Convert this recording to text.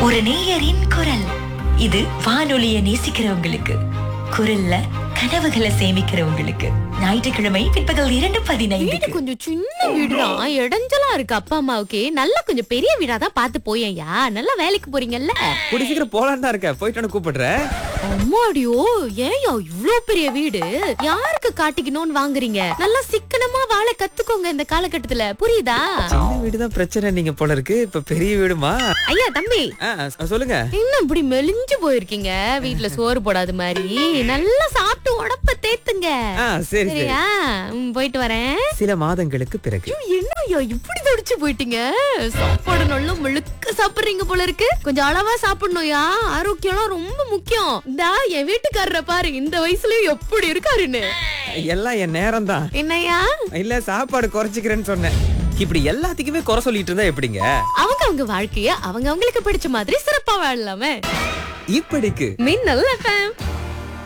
ஒரு நேயரின் குரல் இது வானொலியை நேசிக்கிறவங்களுக்கு குரல்ல கனவுகளை சேமிக்கிறவங்களுக்கு ஞாயிற்றுக்கிழமை பிற்பகல் இரண்டு வீடு பதினைந்துக்கு கொஞ்சம் சின்ன வீடுதான் இடைஞ்சலா இருக்கு அப்பா அம்மாவுக்கு நல்லா கொஞ்சம் பெரிய வீடா தான் பார்த்து போயேன்யா நல்லா வேலைக்கு போறீங்கல்ல கூடி சீக்கிரம் போலான்னு தான் இருக்கேன் போயிட்டு கூப்பிடுறேன் அம்மாடியோ ஏன்யா இவ்ளோ பெரிய வீடு யாருக்கு காட்டிக்கணும்னு வாங்குறீங்க நல்லா சிக்கனமா வாழ கத்துக்கோங்க இந்த காலகட்டத்துல புரியுதா சின்ன வீடு தான் பிரச்சனை நீங்க போல இருக்கு இப்ப பெரிய வீடுமா ஐயா தம்பி ஆ, சொ- சொல்லுங்க என்ன இப்படி மெலிஞ்சு போயிருக்கீங்க வீட்ல சோறு போடாத மாதிரி நல்லா சாப்பிட்டு உடப்ப தேத்துங்க ஆ சரி சரி சரியா ம், போயிட்டு வரேன் சில மாதங்களுக்கு பிறகு என்ன ஐயா இப்படி தடிச்சு போயிட்டீங்க சாப்பாடு நல்லா முழுக்க சாப்பிடுறீங்க போல இருக்கு கொஞ்சம் அளவா சாப்பிடணும்யா ஆரோக்கியம்லாம் ரொம்ப முக்கியம் இந்தா என் வீட்டுக்காரரை பாரு இந்த வயசுலயும் எப்படி இருக்காருன்னு எல்லாம் என் நேரம் தான் என்னய்யா இல்ல சாப்பாடு குறைச்சிக்கிறேன்னு சொன்னேன் இப்படி எல்லாத்துக்குமே குறை சொல்லிட்டு இருந்தா எப்படிங்க அவங்க அவங்க வாழ்க்கைய அவங்க அவங்களுக்கு பிடிச்ச மாதிரி சிறப்பா வாழலாமே இப்படிக்கு மின்னல் எஃப்எம்